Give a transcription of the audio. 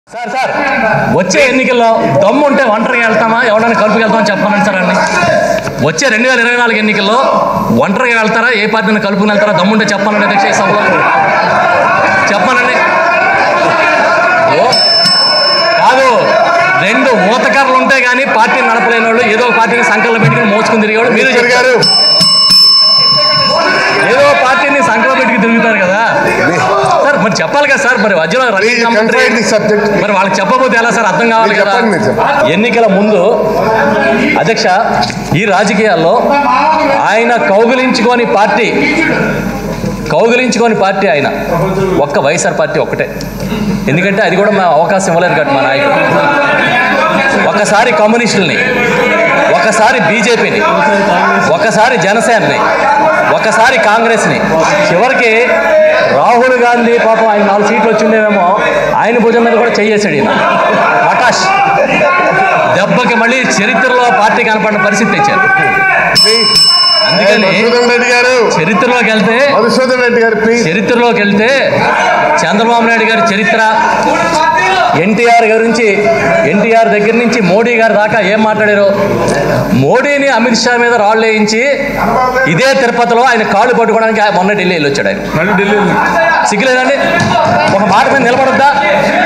Sir sir వచ్చే ఎన్నికల్లో దమ్ము ఉంటే ఒంటరిగా వెళ్తామా ఎవరైనా కలుపుకి వెళ్తామని చెప్పమని సార్ అండి వచ్చే రెండు వేల ఇరవై నాలుగు ఎన్నికల్లో ఒంటరిగా వెళ్తారా ఏ పార్టీని కలుపుకుని వెళ్తారా దమ్ముంటే చెప్పాలండి అధ్యక్ష ఈ సభలో చెప్పానండి ఓ కాదు రెండు మూతకర్రలు ఉంటే కానీ పార్టీని నడపలేని వాళ్ళు ఏదో ఒక పార్టీని సంకల్లో పెట్టుకుని మోసుకుని తిరిగేవాడు మీరు మినిస్టర్ చెప్తారు. గారు ఏదో పార్టీని సంకల్లో పెట్టుకుని తిరుగుతారు కదా సార్ మరి చెప్పాలి కదా సార్ మరి మధ్యలో Please running commentary- confide the subject. మరి వాళ్ళకి చెప్పబోతే ఎలా సార్ అర్థం కావాలి మీరు కదా చెప్పండి, మీరు చెప్పండి. ఎన్నికల ముందు అధ్యక్ష ఈ రాజకీయాల్లో ఆయన కౌగిలించుకొని పార్టీ కౌగిలించుకొని పార్టీ ఆయన ఒక్క వైఎస్ఆర్ పార్టీ ఒక్కటే ఎందుకంటే అది కూడా మా అవకాశం ఇవ్వలేదు కాబట్టి మా నాయకుడు ఒకసారి కమ్యూనిస్టుల్ని ఒకసారి బీజేపీని ఒకసారి జనసేనని ఒకసారి కాంగ్రెస్ని చివరికి రాహుల్ గాంధీ పాపం ఆయన నాలుగు సీట్లు వచ్చిండేమో ఆయన భుజం మీద కూడా చెయ్యేశాడు ఈయన మటాష్ దెబ్బకి మళ్ళీ చరిత్రలో పార్టీ కనపడిన పరిస్థితి తెచ్చారు ప్లీజ్ అందుకని మధుసూదన్ రెడ్డి గారు చరిత్రలోకి వెళ్తే మధుసూదన్ రెడ్డి గారు ప్లీజ్ చరిత్రలోకి వెళ్తే చంద్రబాబు నాయుడు గారి చరిత్ర ఎన్టీఆర్ గురించి ఎన్టీఆర్ దగ్గర నుంచి మోడీ గారి దాకా ఏం మాట్లాడారు మోడీని అమిత్ షా మీద రాళ్ళు వేయించి ఇదే తిరుపతిలో ఆయన కాళ్ళు పట్టుకోవడానికి మొన్న ఢిల్లీ వెళ్ళి వచ్చాడు ఆయన మళ్ళీ ఢిల్లీ సిగ్గులేదండి ఒక మాట మీద నిలబడొద్దా